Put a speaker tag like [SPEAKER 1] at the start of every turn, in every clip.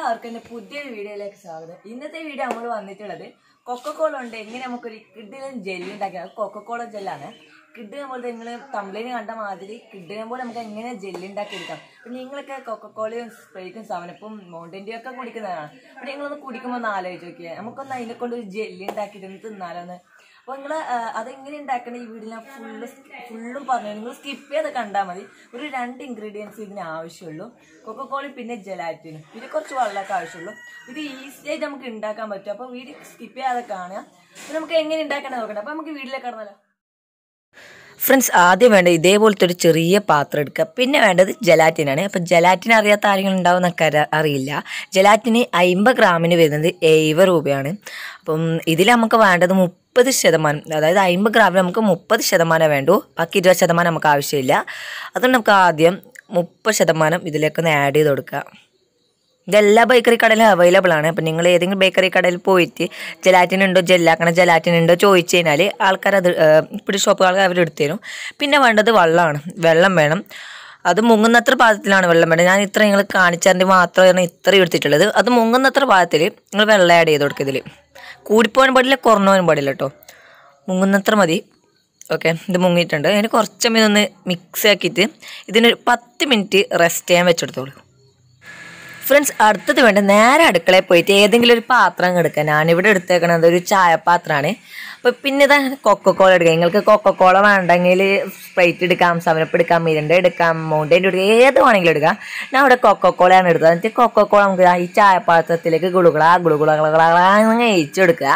[SPEAKER 1] എല്ലാവർക്കും എൻ്റെ പുതിയൊരു വീഡിയോയിലേക്ക് സ്വാഗതം ഇന്നത്തെ വീഡിയോ നമ്മൾ വന്നിട്ടുള്ളത് കൊക്കക്കോള ഉണ്ട് എങ്ങനെ നമുക്കൊരു കിഡിലും ജെല്ലി ഉണ്ടാക്കിയത് കൊക്കക്കോള ജെല്ലാണ് കിഡ് നമ്മൾ നിങ്ങൾ തമ്പ്ലൈന് കണ്ട മാതിരി കിഡിനെ പോലെ നമുക്ക് എങ്ങനെ ജെല്ലി ഉണ്ടാക്കിയെടുക്കാം അപ്പം നിങ്ങളൊക്കെ കൊക്കക്കോളയും സ്പ്രൈറ്റും സെവനപ്പും മൗണ്ടൻ്റെയും ഒക്കെ കുടിക്കുന്നതാണ് അപ്പം നിങ്ങളൊന്ന് കുടിക്കുമ്പോൾ ഒന്ന് ആലോചിച്ച് നോക്കിയാൽ നമുക്കൊന്ന് അതിനെ കൊണ്ട് ഒരു ജെല്ലി ഉണ്ടാക്കിയിട്ട് തിന്നാലോന്ന് അപ്പോൾ നിങ്ങൾ അതെങ്ങനെ ഉണ്ടാക്കണം ഈ വീഡിയോ ഞാൻ ഫുള്ള് ഫുള്ളും പറഞ്ഞു നിങ്ങൾ സ്കിപ്പ് ചെയ്ത് കണ്ടാൽ മതി ഒരു രണ്ട് ഇൻഗ്രീഡിയൻസ് ഇതിന് ആവശ്യമുള്ളൂ കൊക്കക്കോളയും പിന്നെ ജലാറ്റിനും പിന്നെ കുറച്ച് വെള്ളമൊക്കെ ആവശ്യമുള്ളൂ ഇത് ഈസി ആയിട്ട് നമുക്ക് ഉണ്ടാക്കാൻ പറ്റും അപ്പോൾ വീഡിയോ സ്കിപ്പ് ചെയ്യാതെ കാണുക അപ്പോൾ നമുക്ക് എങ്ങനെ ഉണ്ടാക്കണം നോക്കണം അപ്പോൾ നമുക്ക് വീട്ടിലേക്ക് കടന്നാലോ
[SPEAKER 2] ഫ്രണ്ട്സ് ആദ്യം വേണ്ട ഇതേപോലത്തെ ഒരു ചെറിയ പാത്രം എടുക്കുക പിന്നെ വേണ്ടത് ജലാറ്റിനാണ് അപ്പം ജലാറ്റിൻ അറിയാത്ത ആരെങ്കിലും ഉണ്ടാവുമെന്നൊക്കെ അറി- അറിയില്ല ജലാറ്റിന് അമ്പത് ഗ്രാമിന് വരുന്നത് എഴുപത് രൂപയാണ് അപ്പം ഇതിൽ നമുക്ക് വേണ്ടത് മുപ്പത് ശതമാനം അതായത് അമ്പത് ഗ്രാമിന് നമുക്ക് മുപ്പത് ശതമാനം വേണ്ടൂ ബാക്കി ഇരുപത് ശതമാനം നമുക്ക് ആവശ്യമില്ല അതുകൊണ്ട് നമുക്ക് ആദ്യം മുപ്പത് ശതമാനം ഇതിലേക്കൊന്ന് ആഡ് ചെയ്ത് കൊടുക്കുക ഇതെല്ലാ ബേക്കറി കടയിലും അവൈലബിൾ ആണ് അപ്പം നിങ്ങൾ ഏതെങ്കിലും ബേക്കറി കടയിൽ പോയിട്ട് ജലാറ്റിൻ ഉണ്ടോ ജെല്ലാക്കണ ജലാറ്റിൻ ഉണ്ടോ ചോദിച്ചു കഴിഞ്ഞാൽ ആൾക്കാർ അത് ഇവിടെ ഷോപ്പുകാർക്ക് അവർ എടുത്തു തരും പിന്നെ വേണ്ടത് വെള്ളമാണ് വെള്ളം വേണം അത് മുങ്ങുന്നത്ര പാദത്തിലാണ് വെള്ളം വേണ്ടത് ഞാൻ ഇത്ര നിങ്ങൾ കാണിച്ചതിൻ്റെ മാത്രമാണ് ഇത്ര എടുത്തിട്ടുള്ളത് അത് മുങ്ങുന്നത്ര പാദത്തിൽ നിങ്ങൾ വെള്ളം ആഡ് ചെയ്ത് കൊടുക്കുക ഇതിൽ കൂടിപ്പോകാൻ പാടില്ല കുറഞ്ഞു പാടില്ല കേട്ടോ മുങ്ങുന്നത്ര മതി ഓക്കെ ഇത് മുങ്ങിയിട്ടുണ്ട് അതിന് കുറച്ചും ഇതൊന്ന് മിക്സ് ആക്കിയിട്ട് ഇതിനൊരു പത്ത് മിനിറ്റ് റെസ്റ്റ് ചെയ്യാൻ വെച്ചെടുത്തോളൂ ഫ്രണ്ട്സ് അടുത്തത് വേണ്ട നേരെ അടുക്കളയിൽ പോയിട്ട് ഏതെങ്കിലും ഒരു പാത്രം അങ്ങ് എടുക്കുക ഞാനിവിടെ എടുത്തേക്കണത് ഒരു ചായപാത്രമാണ് അപ്പോൾ പിന്നെ ഇതാ കൊക്കക്കോള എടുക്കുക നിങ്ങൾക്ക് കൊക്കക്കോള വേണ്ടെങ്കിൽ സ്പ്രൈറ്റ് എടുക്കാം സമരപ്പ് എടുക്കാം മിരണ്ട എടുക്കാം മൗണ്ടൈൻ എടുക്കാം ഏത് വേണമെങ്കിലും എടുക്കാം ഞാൻ ഇവിടെ കൊക്കക്കോളയാണ് എടുത്തത് എന്നിട്ട് കൊക്കക്കോള നമുക്ക് ദാ ഈ ചായപാത്രത്തിലേക്ക് ഗുളുകുള ഗുളുകുളകളങ്ങനെ അയച്ചെടുക്കുക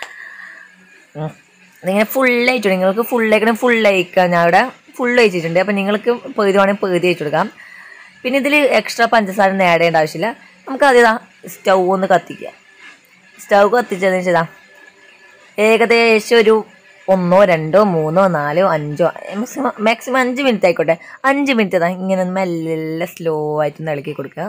[SPEAKER 2] ഉം. ഇതിങ്ങനെ ഫുള്ളായിട്ട് നിങ്ങൾക്ക് ഫുള്ളായിക്കണം ഫുള്ളായിക്കാം ഞാൻ ഇവിടെ ഫുൾ അയച്ചിട്ടുണ്ട് അപ്പം നിങ്ങൾക്ക് പകുതി വേണമെങ്കിൽ പകുതി അയച്ചു കൊടുക്കാം പിന്നെ ഇതിൽ എക്സ്ട്രാ പഞ്ചസാര ഒന്നും ആഡ് ചെയ്യേണ്ട ആവശ്യമില്ല നമുക്ക് അത് ഇതാ സ്റ്റൗ ഒന്ന് കത്തിക്കുക സ്റ്റൗ കത്തിച്ചതിന് ശേഷം ഏകദേശം ഒരു ഒന്നോ രണ്ടോ മൂന്നോ നാലോ അഞ്ചോ മാക്സിമം മാക്സിമം അഞ്ച് മിനിറ്റ് ആയിക്കോട്ടെ അഞ്ച് മിനിറ്റ് ഇതാ ഇങ്ങനെ ഒന്ന് മെല്ലെ സ്ലോ ആയിട്ട് ഒന്ന് ഇളക്കി കൊടുക്കുക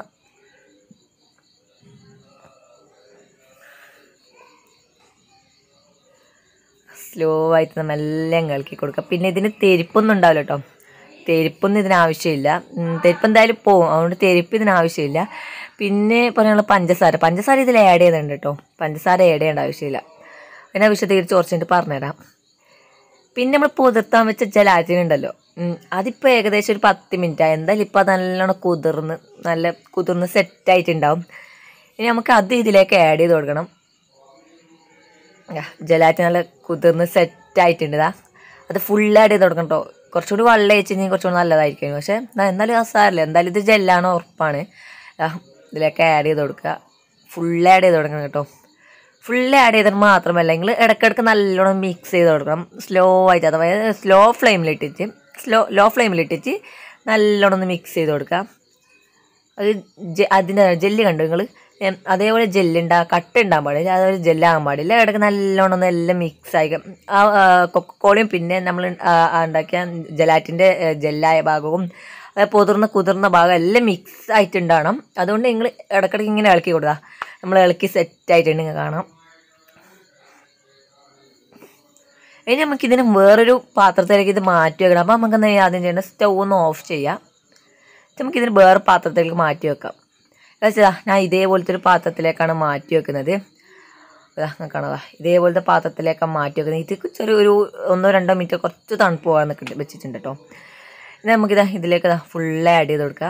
[SPEAKER 2] സ്ലോ ആയിട്ട് മെല്ലെ അങ്ങ് ഇളക്കി കൊടുക്കുക പിന്നെ ഇതിന് തെരിപ്പൊന്നും ഉണ്ടാവില്ല കേട്ടോ തെരിപ്പൊന്നും ഇതിന് ആവശ്യമില്ല ഉം, തെരിപ്പ് എന്തായാലും പോവും അതുകൊണ്ട് തെരിപ്പ് ഇതിന് ആവശ്യമില്ല പിന്നെ പറയാനുള്ള പഞ്ചസാര പഞ്ചസാര ഇതിൽ ആഡ് ചെയ്യുന്നുണ്ട് കേട്ടോ പഞ്ചസാര ആഡ് ചെയ്യേണ്ട ആവശ്യമില്ല അതിനെ വിശദീകരിച്ച് കുറച്ചിട്ട് പറഞ്ഞുതരാം പിന്നെ നമ്മൾ പുതിർത്താൻ വെച്ച ജലാറ്റിൻ ഉണ്ടല്ലോ ഉം, അതിപ്പോൾ ഏകദേശം ഒരു പത്ത് മിനിറ്റ് ആയി എന്തായാലും ഇപ്പോൾ അത് നല്ലോണം കുതിർന്ന് നല്ല കുതിർന്ന് സെറ്റായിട്ടുണ്ടാവും ഇനി നമുക്ക് അത് ഇതിലേക്ക് ആഡ് ചെയ്ത് കൊടുക്കണം ജലാറ്റിൻ നല്ല കുതിർന്ന് സെറ്റ് ആയിട്ടുണ്ട് ഇതാ അത് ഫുൾ ആഡ് ചെയ്ത് കൊടുക്കണം കേട്ടോ കുറച്ചുകൂടി വെള്ളം ഒഴിച്ച് കഴിഞ്ഞാൽ കുറച്ചുകൂടി നല്ലതായിരിക്കും പക്ഷേ എന്നാ എന്നാലും ആ സാരമില്ല എന്തായാലും ഇത് ജെല്ലാണ് ഉറപ്പാണ് ദാ ഇതിലേക്ക് ആഡ് ചെയ്ത് കൊടുക്കുക ഫുൾ ആഡ് ചെയ്ത് കൊടുക്കണം കേട്ടോ ഫുൾ ആഡ് ചെയ്തിട്ട് മാത്രമല്ല നിങ്ങൾ ഇടയ്ക്കിടയ്ക്ക് നല്ലോണം മിക്സ് ചെയ്ത് കൊടുക്കണം സ്ലോ ആയിട്ട് അഥവാ സ്ലോ ഫ്ലെയിമിലിട്ടിട്ട് സ്ലോ ലോ ഫ്ലെയിമിലിട്ടിട്ട് നല്ലോണം ഒന്ന് മിക്സ് ചെയ്ത് കൊടുക്കുക അത് ജെ- അതിൻ്റെ ജെല്ല് കണ്ടു നിങ്ങൾ അതേപോലെ ജെല്ലുണ്ടാ കട്ട ഉണ്ടാകാൻ പാടില്ല അതേപോലെ ജെല്ലാകാൻ പാടില്ല ഇടയ്ക്ക് നല്ലോണം ഒന്ന് എല്ലാം മിക്സ് ആയി ആ കൊക്കക്കോളയും പിന്നെ നമ്മൾ ഉണ്ടാക്കിയ ജലാറ്റിൻ്റെ ജെല്ലായ ഭാഗവും അത് പൊതിർന്ന കുതിർന്ന ഭാഗം എല്ലാം മിക്സ് ആയിട്ടുണ്ടാകണം അതുകൊണ്ട് നിങ്ങൾ ഇടയ്ക്കിടയ്ക്ക് ഇങ്ങനെ ഇളക്കി കൊടുക്കുക നമ്മൾ ഇളക്കി സെറ്റ് ആയിട്ടുണ്ട് നിങ്ങൾ കാണാം ഇനി നമുക്കിതിന് വേറൊരു പാത്രത്തിലേക്ക് ഇത് മാറ്റി വെക്കണം അപ്പോൾ നമുക്ക് എന്താ ആദ്യം ചെയ്യേണ്ടത് സ്റ്റൗ ഒന്ന് ഓഫ് ചെയ്യാം നമുക്കിതിന് വേറെ പാത്രത്തിലേക്ക് മാറ്റി വെക്കാം വെച്ചാ ഞാൻ ഇതേപോലത്തെ ഒരു പാത്രത്തിലേക്കാണ് മാറ്റി വെക്കുന്നത് ഇതാ കാണാ ഇതേപോലത്തെ പാത്രത്തിലേക്കാണ് മാറ്റി വെക്കുന്നത് ഇത് ചെറിയൊരു ഒന്നോ രണ്ടോ മിനിറ്റ് കുറച്ച് തണുപ്പ് പോകാൻ നിൽക്കിട്ട് വെച്ചിട്ടുണ്ട് കേട്ടോ ഇനി നമുക്കിതാ ഇതിലേക്ക് ഇതാ ഫുള്ള് ആഡ് ചെയ്ത് കൊടുക്കാം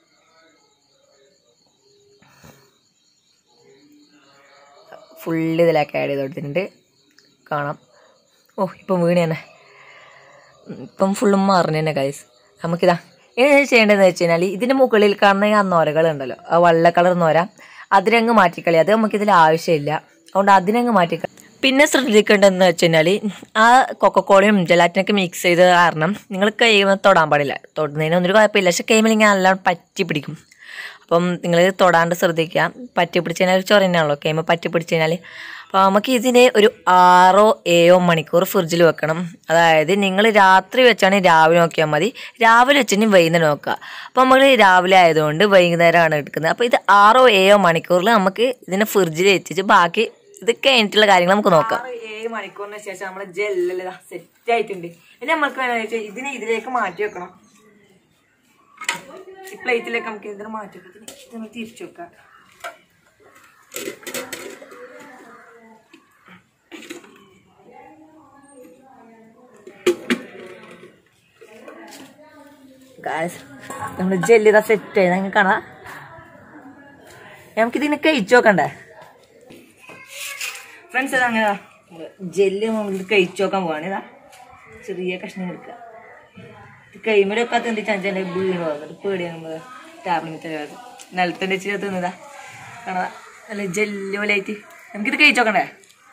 [SPEAKER 2] ഫുള്ള് ഇതിലേക്ക് ആഡ് ചെയ്ത് കൊടുത്തിട്ടുണ്ട് കാണാം ഓ ഇപ്പം വീണ് തന്നെ ഉം, ഇപ്പം ഫുള്ളും മറിഞ്ഞു തന്നെ ഗൈസ് നമുക്കിതാ ഇനി ചെയ്യേണ്ടതെന്ന് വെച്ച് കഴിഞ്ഞാൽ ഇതിന് മുകളിൽ കാണുന്ന ആ നൊരകളുണ്ടല്ലോ ആ വെള്ള കളർ നൊര അതിനങ്ങ് മാറ്റിക്കളി അത് നമുക്കിതിൽ ആവശ്യമില്ല അതുകൊണ്ട് അതിനങ്ങ് മാറ്റിക്കളി പിന്നെ ശ്രദ്ധിക്കേണ്ടതെന്ന് വെച്ച് കഴിഞ്ഞാൽ ആ കൊക്കക്കോളയും ജലാറ്റിനൊക്കെ മിക്സ് ചെയ്ത് കാരണം നിങ്ങൾ കൈമ തൊടാൻ പാടില്ല തൊടുന്നതിനൊന്നും ഒരു കുഴപ്പമില്ല പക്ഷെ കൈമൽ ഇങ്ങനെ നല്ല പറ്റി പിടിക്കും അപ്പം നിങ്ങൾ തൊടാണ്ട് ശ്രദ്ധിക്കുക പറ്റി പിടിച്ച് കഴിഞ്ഞാൽ ചൊറന്നാണല്ലോ കൈമ പറ്റി പിടിച്ച് കഴിഞ്ഞാൽ അപ്പോൾ നമുക്ക് ഇതിനെ ഒരു ആറോ ഏഴോ മണിക്കൂർ ഫ്രിഡ്ജിൽ വെക്കണം അതായത് നിങ്ങൾ രാത്രി വെച്ചാണെങ്കിൽ രാവിലെ നോക്കിയാൽ മതി രാവിലെ വെച്ചാൽ വൈകുന്നേരം നോക്കുക അപ്പോൾ നമ്മൾ രാവിലെ ആയതുകൊണ്ട് വൈകുന്നേരമാണ് എടുക്കുന്നത് അപ്പോൾ ഇത് ആറോ ഏഴോ മണിക്കൂറിൽ നമുക്ക് ഇതിനെ ഫ്രിഡ്ജിൽ വെച്ചിട്ട് ബാക്കി ഇത് കഴിഞ്ഞിട്ടുള്ള കാര്യങ്ങൾ നമുക്ക് നോക്കാം
[SPEAKER 1] ആറ് ഏഴ് മണിക്കൂറിന് ശേഷം നമ്മുടെ ജെല്ലെല്ലാം സെറ്റ് ആയിട്ടുണ്ട് ഇനി നമ്മൾക്ക് വേണമെന്ന് വെച്ചാൽ ഇതിനെ ഇതിലേക്ക് മാറ്റി വെക്കണം ഈ പ്ലേറ്റിലേക്ക് നമുക്ക് ഇതിനെ മാറ്റി വെക്കാം ഇതിനെ തിരിച്ചു വെക്കാം ഗായ്സ് നമ്മൾ ജെല്ലി ഇതാ സെറ്റ് ആയി നിങ്ങൾക്ക് കാണാം നമുക്കിതിനെ കഴിച്ചു നോക്കണ്ടേ ഫ്രണ്ട്സ് ഇത് അങ്ങനെ ജെല്ലി നമ്മൾ കഴിച്ചു നോക്കാൻ പോവാണ് ഇതാ ചെറിയ കഷ്ണം എടുക്കുക കൈമേടെ ഒക്കെ എന്ത് ചാഞ്ചാൽ വീണ് വന്നിട്ട് പേടിയാണ് ടാബ്ലിങ് നിലത്തിൻ്റെ ഇച്ചിരി തിന്നതാ കാണാ നല്ല ജെല്ലി പോലെ ആയിട്ട് നമുക്കിത് കഴിച്ചു നോക്കണ്ടേ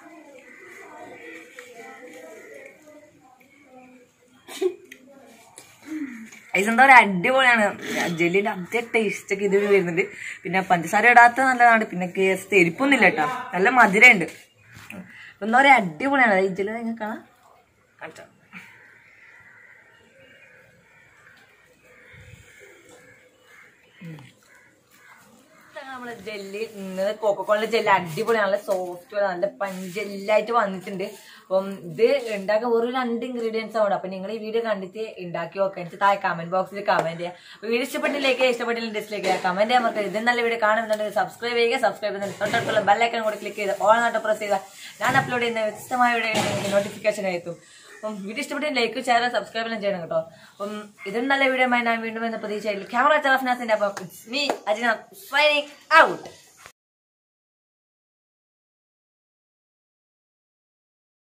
[SPEAKER 1] ഐസ് എന്താ പറയുക അടിപൊളിയാണ് ജെല്ലിന്റെ അതേ ടേസ്റ്റ് ഒക്കെ ഇതിൽ വരുന്നുണ്ട് പിന്നെ പഞ്ചസാര ഇടാത്ത നല്ലതാണ് പിന്നെ കേസ് തെരിപ്പൊന്നുമില്ല കേട്ടോ നല്ല മധുരമുണ്ട് അപ്പൊ എന്താ പറയാ അടിപൊളിയാണ് ഈ ജെല്ലി നിങ്ങൾക്ക് കാണാം കാണിച്ചോ നമ്മളെ ജെല്ലി ഇന്ന് കോക്കോള ജെല്ലി അടിപൊളിയാണ് നല്ല സോഫ്റ്റ് നല്ല പഞ്ചെല്ലായിട്ട് വന്നിട്ടുണ്ട് അപ്പം ഇത് ഉണ്ടാക്കാൻ വെറും രണ്ട് ഇൻഗ്രീഡിയൻസ് ആണ് അപ്പൊ നിങ്ങൾ ഈ വീഡിയോ കണ്ടിട്ട് ഉണ്ടാക്കി നോക്കാം എനിക്ക് താഴെ കമന്റ് ബോക്സിൽ കമന്റ് ചെയ്യാം അപ്പൊ വീഡിയോ ഇഷ്ടപ്പെട്ടില്ലേക്ക് ഇഷ്ടപ്പെട്ടില്ല ഡിസ്ലൈക്ക് ചെയ്യാം കമന്റ് ചെയ്യാൻ മറക്കരുത് ഇത് നല്ല വീഡിയോ കാണുന്നുണ്ടെങ്കിൽ സബ്സ്ക്രൈബ് ചെയ്യുക സബ്സ്ക്രൈബ് ചെയ്യുന്ന തൊട്ടടുത്തുള്ള ബെല്ലൈക്കൺ കൂടി ക്ലിക്ക് ചെയ്ത് ഓൾ നാട്ട് പ്രസ് ചെയ്താൽ ഞാൻ അപ്ലോഡ് ചെയ്യുന്ന വ്യത്യസ്തമായ വീഡിയോ നിങ്ങൾക്ക് നോട്ടിഫിക്കേഷൻ എത്തും അപ്പം വീഡിയോ ഇഷ്ടപ്പെട്ട് ലൈക്ക് ഷെയർ സബ്സ്ക്രൈബ് എല്ലാം ചെയ്യണം കേട്ടോ അപ്പം ഇതും നല്ല വീഡിയോ ഞാൻ വീണ്ടും എന്ന പ്രതീക്ഷയിൽ ക്യാമറ ചാഫ്നാസിന്റെ അപ്പം മീ അജിന സൈനിങ് ഔട്ട്